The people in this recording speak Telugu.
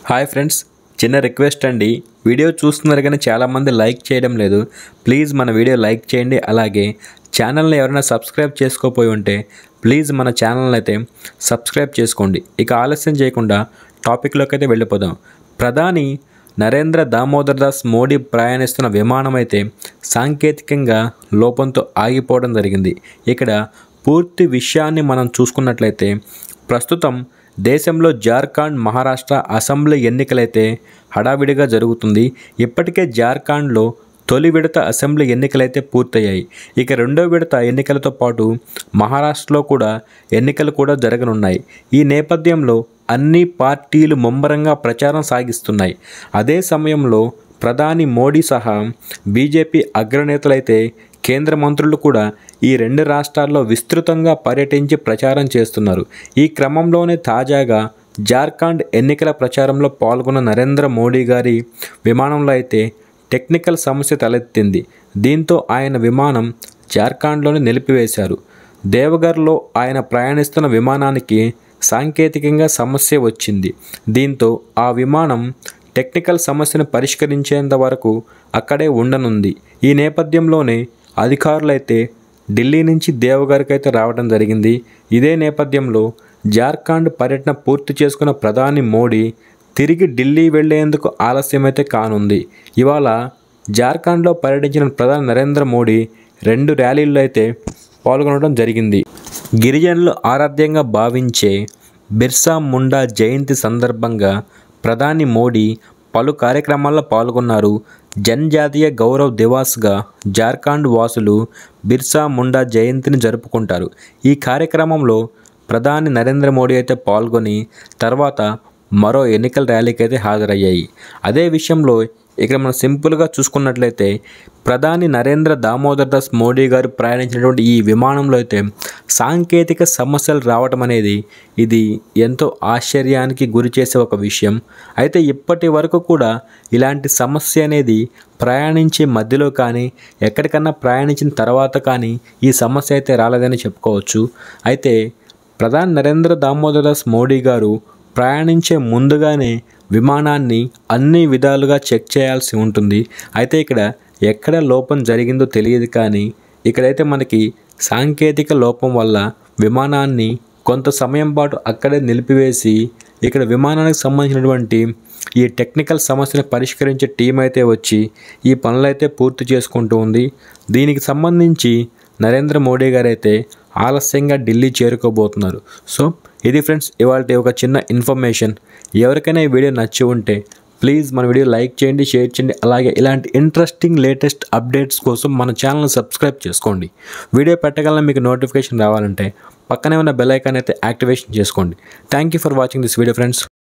హాయ్ ఫ్రెండ్స్ చిన్న రిక్వెస్ట్ అండి వీడియో చూస్తున్నారు కానీ చాలామంది లైక్ చేయడం లేదు ప్లీజ్ మన వీడియో లైక్ చేయండి అలాగే ఛానల్ని ఎవరైనా సబ్స్క్రైబ్ చేసుకోపోయి ఉంటే ప్లీజ్ మన ఛానల్ని అయితే సబ్స్క్రైబ్ చేసుకోండి ఇక ఆలస్యం చేయకుండా టాపిక్లోకి అయితే వెళ్ళిపోదాం ప్రధాని నరేంద్ర దామోదర్ దాస్ మోడీ ప్రయాణిస్తున్న విమానం అయితే సాంకేతికంగా లోపంతో ఆగిపోవడం జరిగింది ఇక్కడ పూర్తి విషయాన్ని మనం చూసుకున్నట్లయితే ప్రస్తుతం దేశంలో జార్ఖండ్ మహారాష్ట్ర అసెంబ్లీ ఎన్నికలైతే హడావిడిగా జరుగుతుంది ఇప్పటికే జార్ఖండ్లో తొలి విడత అసెంబ్లీ ఎన్నికలైతే పూర్తయ్యాయి ఇక రెండో విడత ఎన్నికలతో పాటు మహారాష్ట్రలో కూడా ఎన్నికలు కూడా జరగనున్నాయి ఈ నేపథ్యంలో అన్ని పార్టీలు ముమ్మరంగా ప్రచారం సాగిస్తున్నాయి అదే సమయంలో ప్రధాని మోడీ సహా బీజేపీ అగ్రనేతలైతే కేంద్ర మంత్రులు కూడా ఈ రెండు రాష్ట్రాల్లో విస్తృతంగా పర్యటించి ప్రచారం చేస్తున్నారు ఈ క్రమంలోనే తాజాగా జార్ఖండ్ ఎన్నికల ప్రచారంలో పాల్గొన్న నరేంద్ర మోడీ గారి విమానంలో అయితే టెక్నికల్ సమస్య తలెత్తింది దీంతో ఆయన విమానం జార్ఖండ్లోనే నిలిపివేశారు దేవగర్లో ఆయన ప్రయాణిస్తున్న విమానానికి సాంకేతికంగా సమస్య వచ్చింది దీంతో ఆ విమానం టెక్నికల్ సమస్యను పరిష్కరించేంత వరకు అక్కడే ఉండనుంది ఈ నేపథ్యంలోనే అధికారులైతే ఢిల్లీ నుంచి దేవగర్కి అయితే రావడం జరిగింది ఇదే నేపథ్యంలో జార్ఖండ్ పర్యటన పూర్తి చేసుకున్న ప్రధాని మోడీ తిరిగి ఢిల్లీ వెళ్లేందుకు ఆలస్యమైతే కానుంది ఇవాళ జార్ఖండ్లో పర్యటించిన ప్రధాని నరేంద్ర మోడీ రెండు ర్యాలీల్లో అయితే పాల్గొనడం జరిగింది గిరిజనులు ఆరాధ్యంగా భావించే బిర్సా ముండా జయంతి సందర్భంగా ప్రధాని మోడీ పలు కార్యక్రమాల్లో పాల్గొన్నారు జనజాతీయ గౌరవ్ దివాస్గా జార్ఖండ్ వాసులు బిర్సా ముండా జయంతిని జరుపుకుంటారు ఈ కార్యక్రమంలో ప్రధాని నరేంద్ర మోడీ అయితే పాల్గొని తర్వాత మరో ఎన్నికల ర్యాలీకి అయితే హాజరయ్యాయి అదే విషయంలో ఇక్కడ మనం సింపుల్గా చూసుకున్నట్లయితే ప్రధాని నరేంద్ర దామోదర్ దాస్ మోడీ గారు ప్రయాణించినటువంటి ఈ విమానంలో అయితే సాంకేతిక సమస్యలు రావటం అనేది ఇది ఎంతో ఆశ్చర్యానికి గురి చేసే ఒక విషయం అయితే ఇప్పటి వరకు కూడా ఇలాంటి సమస్య అనేది ప్రయాణించే మధ్యలో కానీ ఎక్కడికన్నా ప్రయాణించిన తర్వాత కానీ ఈ సమస్య అయితే రాలేదని చెప్పుకోవచ్చు అయితే ప్రధాని నరేంద్ర దామోదర్ దాస్ మోడీ గారు ప్రయాణించే ముందుగానే విమానాన్ని అన్ని విధాలుగా చెక్ చేయాల్సి ఉంటుంది అయితే ఇక్కడ ఎక్కడ లోపం జరిగిందో తెలియదు కానీ ఇక్కడైతే మనకి సాంకేతిక లోపం వల్ల విమానాన్ని కొంత సమయం పాటు అక్కడే నిలిపివేసి ఇక్కడ విమానానికి సంబంధించినటువంటి ఈ టెక్నికల్ సమస్యను పరిష్కరించే టీం అయితే వచ్చి ఈ పనులైతే పూర్తి చేసుకుంటూ ఉంది దీనికి సంబంధించి నరేంద్ర మోడీ గారు అయితే ఆలస్యంగా ఢిల్లీ చేరుకోబోతున్నారు సో ఇది ఫ్రెండ్స్ ఇవాళ ఒక చిన్న ఇన్ఫర్మేషన్ ఎవరికైనా ఈ వీడియో నచ్చి ఉంటే ప్లీజ్ మన వీడియో లైక్ చేయండి షేర్ చేయండి అలాగే ఇలాంటి ఇంట్రెస్టింగ్ లేటెస్ట్ అప్డేట్స్ కోసం మన ఛానల్ని సబ్స్క్రైబ్ చేసుకోండి వీడియో పెట్టగలన మీకు నోటిఫికేషన్ రావాలంటే పక్కనే ఉన్న బెల్ ఐకాన్ అయితే యాక్టివేషన్ చేసుకోండి thank you for watching this video friends